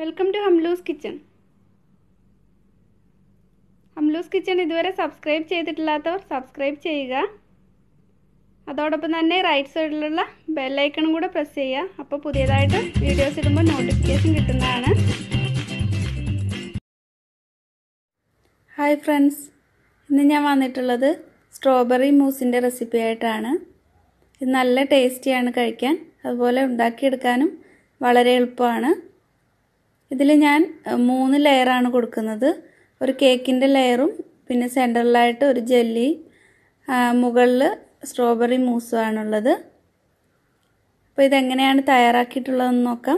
welcome to Hamloos kitchen Hamloos kitchen ഇതുവരെ subscribe ചെയ്തിട്ടില്ലാത്തവർ subscribe ചെയ്യുക അതോടൊപ്പം തന്നെ റൈറ്റ് സൈഡിലുള്ള ബെല്ലൈക്കണും കൂടെ പ്രസ് ചെയ്യുക അപ്പോൾ പുതിയതായിട്ട് വീഡിയോസ് ഇടുമ്പോൾ നോട്ടിഫിക്കേഷൻ കിട്ടുന്നതാണ് ഹായ് ഫ്രണ്ട്സ് ഇന്ന് ഞാൻ വന്നിട്ടുള്ളത് സ്ട്രോബെറി മൂസിൻ്റെ റെസിപ്പി ആയിട്ടാണ് ഇത് നല്ല ടേസ്റ്റിയാണ് കഴിക്കാൻ അതുപോലെ ഉണ്ടാക്കിയെടുക്കാനും വളരെ എളുപ്പമാണ് ഇതിൽ ഞാൻ മൂന്ന് ലെയറാണ് കൊടുക്കുന്നത് ഒരു കേക്കിൻ്റെ ലെയറും പിന്നെ സെൻറ്ററിലായിട്ട് ഒരു ജെല്ലി മുകളിൽ സ്ട്രോബെറി മൂസുമാണുള്ളത് അപ്പോൾ ഇതെങ്ങനെയാണ് തയ്യാറാക്കിയിട്ടുള്ളതെന്ന് നോക്കാം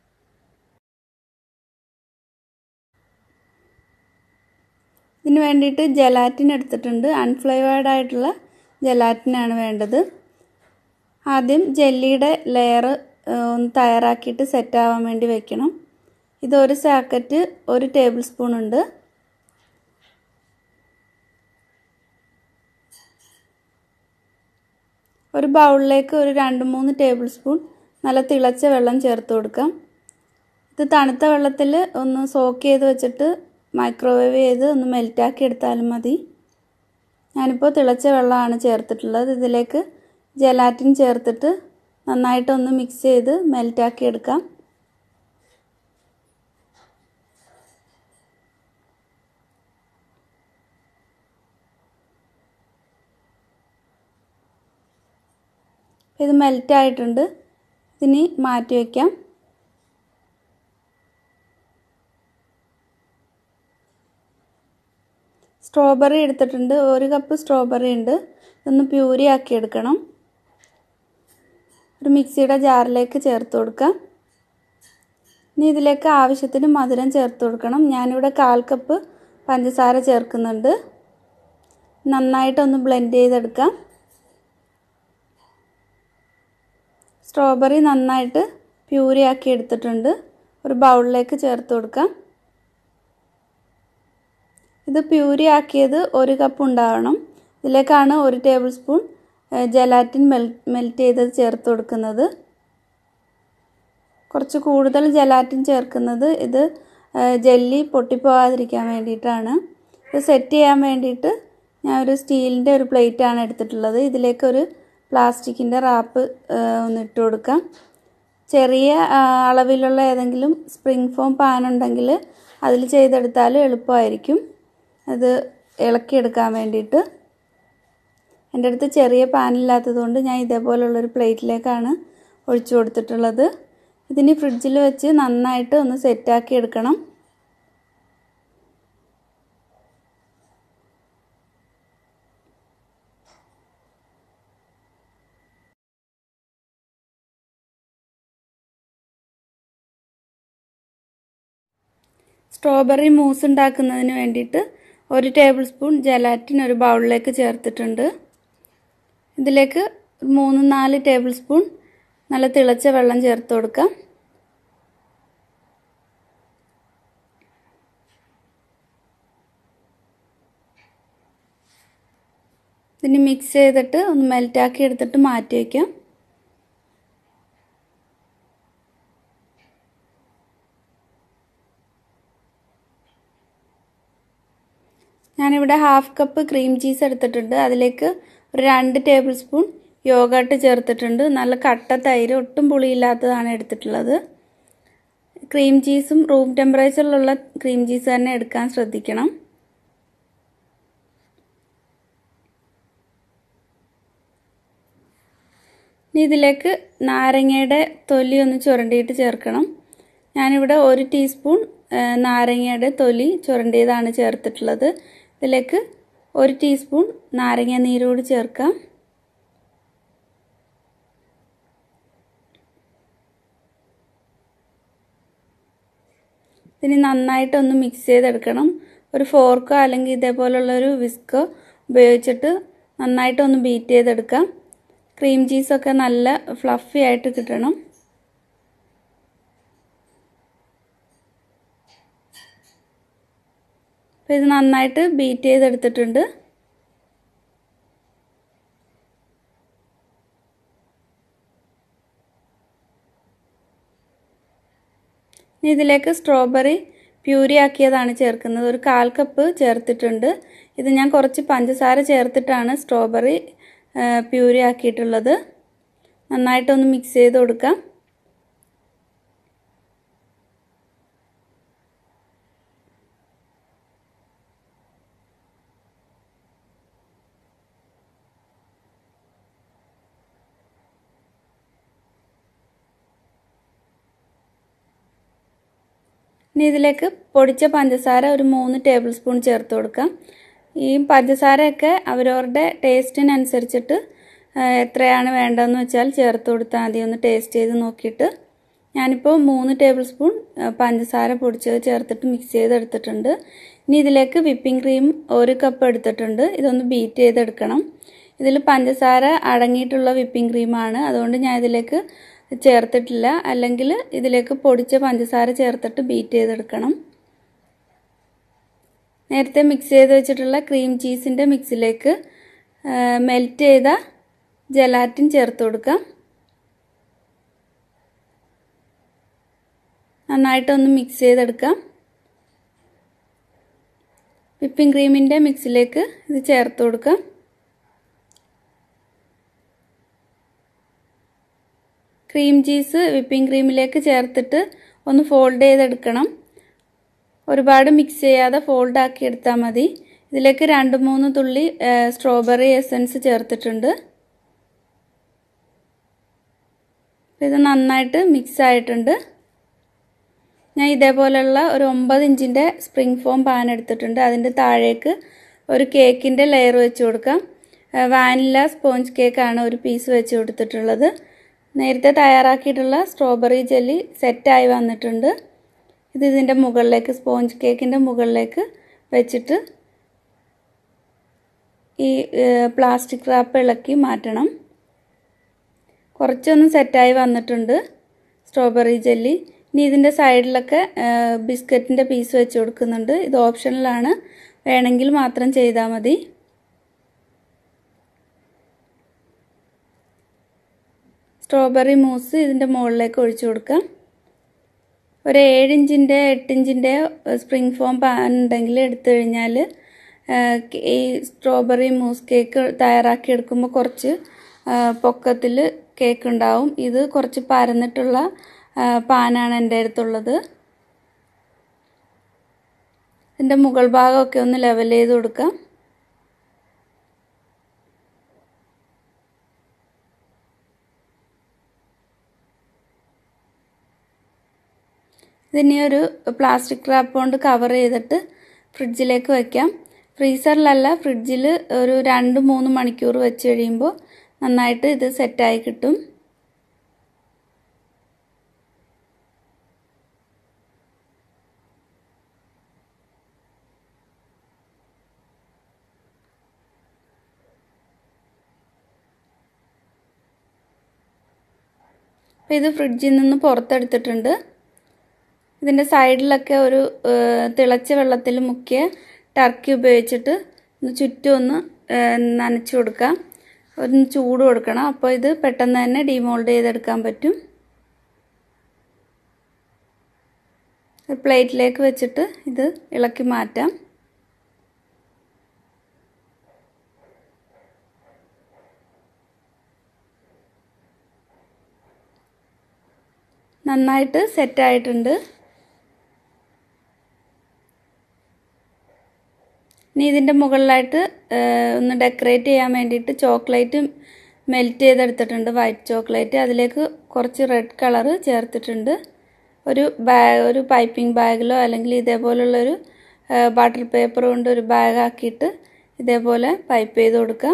ഇതിന് വേണ്ടിയിട്ട് ജലാറ്റിൻ എടുത്തിട്ടുണ്ട് അൺഫ്ലേവേർഡ് ആയിട്ടുള്ള ജലാറ്റിനാണ് വേണ്ടത് ആദ്യം ജെല്ലിയുടെ ലെയർ ഒന്ന് തയ്യാറാക്കിയിട്ട് സെറ്റ് ആവാൻ വേണ്ടി വെക്കണം ഇത് ഒരു സാക്കറ്റ് ഒരു ടേബിൾ സ്പൂൺ ഉണ്ട് ഒരു ബൗളിലേക്ക് ഒരു രണ്ട് മൂന്ന് ടേബിൾ സ്പൂൺ നല്ല തിളച്ച വെള്ളം ചേർത്ത് കൊടുക്കാം ഇത് തണുത്ത വെള്ളത്തിൽ ഒന്ന് സോക്ക് ചെയ്ത് വെച്ചിട്ട് മൈക്രോവേവ് ചെയ്ത് ഒന്ന് മെൽറ്റാക്കി എടുത്താലും മതി ഞാനിപ്പോൾ തിളച്ച വെള്ളമാണ് ചേർത്തിട്ടുള്ളത് ഇതിലേക്ക് ജലാറ്റിൻ ചേർത്തിട്ട് നന്നായിട്ടൊന്ന് മിക്സ് ചെയ്ത് മെൽറ്റാക്കി എടുക്കാം ഇത് മെൽറ്റ് ആയിട്ടുണ്ട് ഇതിനി മാറ്റി വയ്ക്കാം സ്ട്രോബെറി എടുത്തിട്ടുണ്ട് ഒരു കപ്പ് സ്ട്രോബെറി ഉണ്ട് ഇതൊന്ന് പ്യൂരി ആക്കി എടുക്കണം ഒരു മിക്സിയുടെ ജാറിലേക്ക് ചേർത്ത് കൊടുക്കാം ഇനി ഇതിലേക്ക് ആവശ്യത്തിന് മധുരം ചേർത്ത് കൊടുക്കണം ഞാനിവിടെ കാൽ കപ്പ് പഞ്ചസാര ചേർക്കുന്നുണ്ട് നന്നായിട്ടൊന്ന് ബ്ലെൻഡ് ചെയ്തെടുക്കാം സ്ട്രോബെറി നന്നായിട്ട് പ്യൂരി ആക്കി എടുത്തിട്ടുണ്ട് ഒരു ബൗളിലേക്ക് ചേർത്ത് കൊടുക്കാം ഇത് പ്യൂരി ആക്കിയത് ഒരു കപ്പ് ഉണ്ടാവണം ഇതിലേക്കാണ് ഒരു tablespoon gelatin mel melt ചെയ്തത് ചേർത്ത് കൊടുക്കുന്നത് കുറച്ച് കൂടുതൽ ജലാറ്റിൻ ചേർക്കുന്നത് ഇത് ജെല്ലി പൊട്ടിപ്പോകാതിരിക്കാൻ വേണ്ടിയിട്ടാണ് ഇത് സെറ്റ് ചെയ്യാൻ വേണ്ടിയിട്ട് ഞാൻ ഒരു സ്റ്റീലിൻ്റെ ഒരു പ്ലേറ്റാണ് എടുത്തിട്ടുള്ളത് ഇതിലേക്കൊരു പ്ലാസ്റ്റിക്കിൻ്റെ റാപ്പ് ഒന്ന് ഇട്ട് കൊടുക്കാം ചെറിയ അളവിലുള്ള ഏതെങ്കിലും സ്പ്രിംഗ് ഫോം പാൻ ഉണ്ടെങ്കിൽ അതിൽ ചെയ്തെടുത്താൽ എളുപ്പമായിരിക്കും അത് ഇളക്കിയെടുക്കാൻ വേണ്ടിയിട്ട് എൻ്റെ അടുത്ത് ചെറിയ പാനില്ലാത്തതുകൊണ്ട് ഞാൻ ഇതേപോലുള്ളൊരു പ്ലേറ്റിലേക്കാണ് ഒഴിച്ചു കൊടുത്തിട്ടുള്ളത് ഇതിന് ഫ്രിഡ്ജിൽ വെച്ച് നന്നായിട്ട് ഒന്ന് സെറ്റാക്കി എടുക്കണം സ്ട്രോബെറി മൂസ് ഉണ്ടാക്കുന്നതിന് വേണ്ടിയിട്ട് ഒരു ടേബിൾ സ്പൂൺ ജലാറ്റിൻ ഒരു ബൗളിലേക്ക് ചേർത്തിട്ടുണ്ട് ഇതിലേക്ക് മൂന്ന് നാല് ടേബിൾ സ്പൂൺ നല്ല തിളച്ച വെള്ളം ചേർത്ത് കൊടുക്കാം ഇതിന് മിക്സ് ചെയ്തിട്ട് ഒന്ന് മെൽറ്റാക്കി എടുത്തിട്ട് മാറ്റി വയ്ക്കാം ഞാനിവിടെ ഹാഫ് കപ്പ് ക്രീം ചീസ് എടുത്തിട്ടുണ്ട് അതിലേക്ക് ഒരു രണ്ട് ടേബിൾ സ്പൂൺ യോഗട്ട് ചേർത്തിട്ടുണ്ട് നല്ല കട്ട തൈര് ഒട്ടും പുളിയില്ലാത്തതാണ് എടുത്തിട്ടുള്ളത് ക്രീം ചീസും റൂം ടെമ്പറേച്ചറിലുള്ള ക്രീം ചീസ് തന്നെ എടുക്കാൻ ശ്രദ്ധിക്കണം ഇനി ഇതിലേക്ക് നാരങ്ങയുടെ തൊലി ഒന്ന് ചുരണ്ടിയിട്ട് ചേർക്കണം ഞാനിവിടെ ഒരു ടീസ്പൂൺ നാരങ്ങയുടെ തൊലി ചുരണ്ടിയതാണ് ചേർത്തിട്ടുള്ളത് ഇതിലേക്ക് ഒരു ടീസ്പൂൺ നാരങ്ങ നീരോട് ചേർക്കാം ഇതിന് നന്നായിട്ടൊന്ന് മിക്സ് ചെയ്തെടുക്കണം ഒരു ഫോർക്കോ അല്ലെങ്കിൽ ഇതേപോലുള്ളൊരു വിസ്കോ ഉപയോഗിച്ചിട്ട് നന്നായിട്ടൊന്ന് ബീറ്റ് ചെയ്തെടുക്കാം ക്രീം ചീസൊക്കെ നല്ല ഫ്ലഫി ആയിട്ട് കിട്ടണം അപ്പോൾ ഇത് നന്നായിട്ട് ബീറ്റ് ചെയ്തെടുത്തിട്ടുണ്ട് ഇനി ഇതിലേക്ക് സ്ട്രോബെറി പ്യൂരി ആക്കിയതാണ് ചേർക്കുന്നത് ഒരു കാൽ കപ്പ് ചേർത്തിട്ടുണ്ട് ഇത് ഞാൻ കുറച്ച് പഞ്ചസാര ചേർത്തിട്ടാണ് സ്ട്രോബെറി പ്യൂരി ആക്കിയിട്ടുള്ളത് നന്നായിട്ടൊന്ന് മിക്സ് ചെയ്ത് കൊടുക്കാം ഇനി ഇതിലേക്ക് പൊടിച്ച പഞ്ചസാര ഒരു മൂന്ന് ടേബിൾ സ്പൂൺ ചേർത്ത് കൊടുക്കാം ഈ പഞ്ചസാരയൊക്കെ അവരവരുടെ ടേസ്റ്റിനനുസരിച്ചിട്ട് എത്രയാണ് വേണ്ടതെന്ന് വെച്ചാൽ ചേർത്ത് കൊടുത്താൽ മതി ഒന്ന് ടേസ്റ്റ് ചെയ്ത് നോക്കിയിട്ട് ഞാനിപ്പോൾ മൂന്ന് ടേബിൾ സ്പൂൺ പഞ്ചസാര പൊടിച്ചത് ചേർത്തിട്ട് മിക്സ് ചെയ്തെടുത്തിട്ടുണ്ട് ഇനി ഇതിലേക്ക് വിപ്പിംഗ് ക്രീം ഒരു കപ്പ് എടുത്തിട്ടുണ്ട് ഇതൊന്ന് ബീറ്റ് ചെയ്തെടുക്കണം ഇതിൽ പഞ്ചസാര അടങ്ങിയിട്ടുള്ള വിപ്പിംഗ് ക്രീമാണ് അതുകൊണ്ട് ഞാൻ ഇതിലേക്ക് ചേർത്തിട്ടില്ല അല്ലെങ്കിൽ ഇതിലേക്ക് പൊടിച്ച പഞ്ചസാര ചേർത്തിട്ട് ബീറ്റ് ചെയ്തെടുക്കണം നേരത്തെ മിക്സ് ചെയ്ത് വെച്ചിട്ടുള്ള ക്രീം ചീസിൻ്റെ മിക്സിലേക്ക് മെൽറ്റ് ചെയ്ത ജലാറ്റിൻ ചേർത്ത് കൊടുക്കാം നന്നായിട്ടൊന്ന് മിക്സ് ചെയ്തെടുക്കാം വിപ്പിംഗ് ക്രീമിൻ്റെ മിക്സിലേക്ക് ഇത് ചേർത്ത് കൊടുക്കാം ക്രീം ചീസ് വിപ്പിംഗ് ക്രീമിലേക്ക് ചേർത്തിട്ട് ഒന്ന് ഫോൾഡ് ചെയ്തെടുക്കണം ഒരുപാട് മിക്സ് ചെയ്യാതെ ഫോൾഡ് ആക്കി എടുത്താൽ മതി ഇതിലേക്ക് രണ്ട് മൂന്ന് തുള്ളി സ്ട്രോബെറി എസൻസ് ചേർത്തിട്ടുണ്ട് ഇത് നന്നായിട്ട് മിക്സ് ആയിട്ടുണ്ട് ഞാൻ ഇതേപോലെയുള്ള ഒരു ഒമ്പത് ഇഞ്ചിൻ്റെ സ്പ്രിംഗ് ഫോം പാൻ എടുത്തിട്ടുണ്ട് അതിൻ്റെ താഴേക്ക് ഒരു കേക്കിൻ്റെ ലെയർ വെച്ച് കൊടുക്കാം വാനില സ്പോഞ്ച് കേക്കാണ് ഒരു പീസ് വെച്ച് കൊടുത്തിട്ടുള്ളത് നേരത്തെ തയ്യാറാക്കിയിട്ടുള്ള സ്ട്രോബെറി ജെല്ലി സെറ്റായി വന്നിട്ടുണ്ട് ഇത് ഇതിൻ്റെ മുകളിലേക്ക് സ്പോഞ്ച് കേക്കിൻ്റെ മുകളിലേക്ക് വെച്ചിട്ട് ഈ പ്ലാസ്റ്റിക് റാപ്പ് ഇളക്കി മാറ്റണം കുറച്ചൊന്ന് സെറ്റായി വന്നിട്ടുണ്ട് സ്ട്രോബെറി ജെല്ലി ഇനി ഇതിൻ്റെ സൈഡിലൊക്കെ ബിസ്ക്കറ്റിൻ്റെ പീസ് വെച്ച് കൊടുക്കുന്നുണ്ട് ഇത് ഓപ്ഷനിലാണ് വേണമെങ്കിൽ മാത്രം ചെയ്താൽ മതി സ്ട്രോബെറി മൂസ് ഇതിൻ്റെ മുകളിലേക്ക് ഒഴിച്ചു കൊടുക്കാം ഒരു ഏഴ് ഇഞ്ചിൻ്റെ എട്ട് ഇഞ്ചിൻ്റെ സ്പ്രിംഗ് ഫോം പാൻ ഉണ്ടെങ്കിൽ എടുത്തു കഴിഞ്ഞാൽ ഈ സ്ട്രോബെറി മൂസ് കേക്ക് തയ്യാറാക്കി എടുക്കുമ്പോൾ കുറച്ച് പൊക്കത്തിൽ കേക്ക് ഉണ്ടാവും ഇത് കുറച്ച് പരന്നിട്ടുള്ള പാനാണ് എൻ്റെ അടുത്തുള്ളത് ഇതിൻ്റെ മുകൾ ഭാഗമൊക്കെ ഒന്ന് ലെവൽ ചെയ്ത് കൊടുക്കാം ഇതിനെ ഒരു പ്ലാസ്റ്റിക് റാപ്പ് കൊണ്ട് കവർ ചെയ്തിട്ട് ഫ്രിഡ്ജിലേക്ക് വയ്ക്കാം ഫ്രീസറിലല്ല ഫ്രിഡ്ജിൽ ഒരു രണ്ട് മൂന്ന് മണിക്കൂർ വെച്ച് കഴിയുമ്പോൾ നന്നായിട്ട് ഇത് സെറ്റായി കിട്ടും അപ്പോൾ ഇത് ഫ്രിഡ്ജിൽ നിന്ന് പുറത്തെടുത്തിട്ടുണ്ട് ഇതിൻ്റെ സൈഡിലൊക്കെ ഒരു തിളച്ച വെള്ളത്തിൽ മുക്കിയ ടർക്കി ഉപയോഗിച്ചിട്ട് ഒന്ന് ചുറ്റും ഒന്ന് നനച്ചു കൊടുക്കാം ഒന്ന് ചൂട് കൊടുക്കണം അപ്പോൾ ഇത് പെട്ടെന്ന് തന്നെ ഡിമോൾഡ് ചെയ്തെടുക്കാൻ പറ്റും ഒരു പ്ലേറ്റിലേക്ക് വെച്ചിട്ട് ഇത് ഇളക്കി മാറ്റാം നന്നായിട്ട് സെറ്റായിട്ടുണ്ട് ഇനി ഇതിൻ്റെ മുകളിലായിട്ട് ഒന്ന് ഡെക്കറേറ്റ് ചെയ്യാൻ വേണ്ടിയിട്ട് ചോക്ലേറ്റ് മെൽറ്റ് ചെയ്തെടുത്തിട്ടുണ്ട് വൈറ്റ് ചോക്ലേറ്റ് അതിലേക്ക് കുറച്ച് റെഡ് കളറ് ചേർത്തിട്ടുണ്ട് ഒരു ബാഗ് ഒരു പൈപ്പിംഗ് ബാഗിലോ അല്ലെങ്കിൽ ഇതേപോലുള്ളൊരു ബട്ടർ പേപ്പർ കൊണ്ട് ഒരു ബാഗ് ആക്കിയിട്ട് ഇതേപോലെ പൈപ്പ് ചെയ്ത് കൊടുക്കാം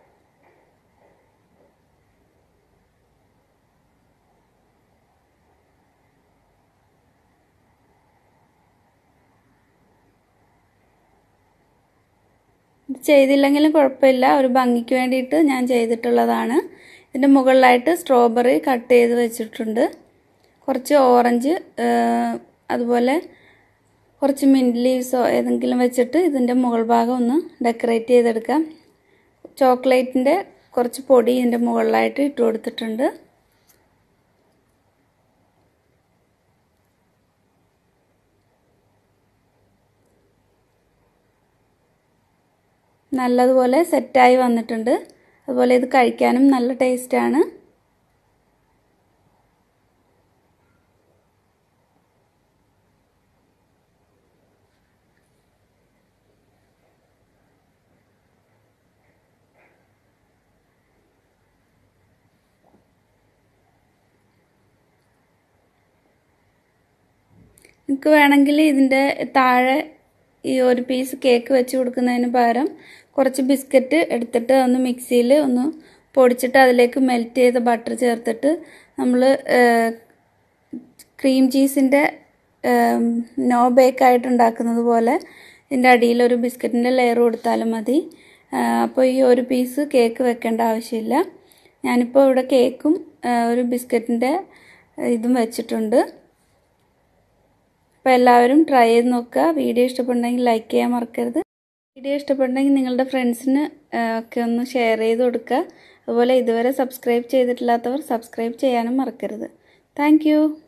ഇത് ചെയ്തില്ലെങ്കിലും കുഴപ്പമില്ല ഒരു ഭംഗിക്ക് വേണ്ടിയിട്ട് ഞാൻ ചെയ്തിട്ടുള്ളതാണ് ഇതിൻ്റെ മുകളിലായിട്ട് സ്ട്രോബെറി കട്ട് ചെയ്ത് വെച്ചിട്ടുണ്ട് കുറച്ച് ഓറഞ്ച് അതുപോലെ കുറച്ച് മിൻറ്റ് ലീവ്സോ ഏതെങ്കിലും വെച്ചിട്ട് ഇതിൻ്റെ മുകൾ ഭാഗം ഒന്ന് ഡെക്കറേറ്റ് ചെയ്തെടുക്കാം ചോക്ലേറ്റിൻ്റെ കുറച്ച് പൊടി ഇതിൻ്റെ മുകളിലായിട്ട് ഇട്ട് കൊടുത്തിട്ടുണ്ട് നല്ലതുപോലെ സെറ്റായി വന്നിട്ടുണ്ട് അതുപോലെ ഇത് കഴിക്കാനും നല്ല ടേസ്റ്റാണ് നിങ്ങൾക്ക് വേണമെങ്കിൽ ഇതിൻ്റെ താഴെ ഈ ഒരു പീസ് കേക്ക് വെച്ച് കൊടുക്കുന്നതിന് പകരം കുറച്ച് ബിസ്ക്കറ്റ് എടുത്തിട്ട് ഒന്ന് മിക്സിയിൽ ഒന്ന് പൊടിച്ചിട്ട് അതിലേക്ക് മെൽറ്റ് ചെയ്ത ബട്ടർ ചേർത്തിട്ട് നമ്മൾ ക്രീം ചീസിൻ്റെ നോ ബേക്ക് ആയിട്ട് ഉണ്ടാക്കുന്നത് പോലെ ഇതിൻ്റെ അടിയിൽ ഒരു ബിസ്ക്കറ്റിൻ്റെ ലെയർ കൊടുത്താലും മതി അപ്പോൾ ഈ ഒരു പീസ് കേക്ക് വെക്കേണ്ട ആവശ്യമില്ല ഞാനിപ്പോൾ ഇവിടെ കേക്കും ഒരു ബിസ്ക്കറ്റിൻ്റെ ഇതും വെച്ചിട്ടുണ്ട് അപ്പോൾ എല്ലാവരും ട്രൈ ചെയ്ത് നോക്കുക വീഡിയോ ഇഷ്ടപ്പെട്ടുണ്ടെങ്കിൽ ലൈക്ക് ചെയ്യാൻ മറക്കരുത് വീഡിയോ ഇഷ്ടപ്പെട്ടുണ്ടെങ്കിൽ നിങ്ങളുടെ ഫ്രണ്ട്സിന് ഒക്കെ ഒന്ന് ഷെയർ ചെയ്ത് കൊടുക്കുക അതുപോലെ ഇതുവരെ സബ്സ്ക്രൈബ് ചെയ്തിട്ടില്ലാത്തവർ സബ്സ്ക്രൈബ് ചെയ്യാനും മറക്കരുത് താങ്ക്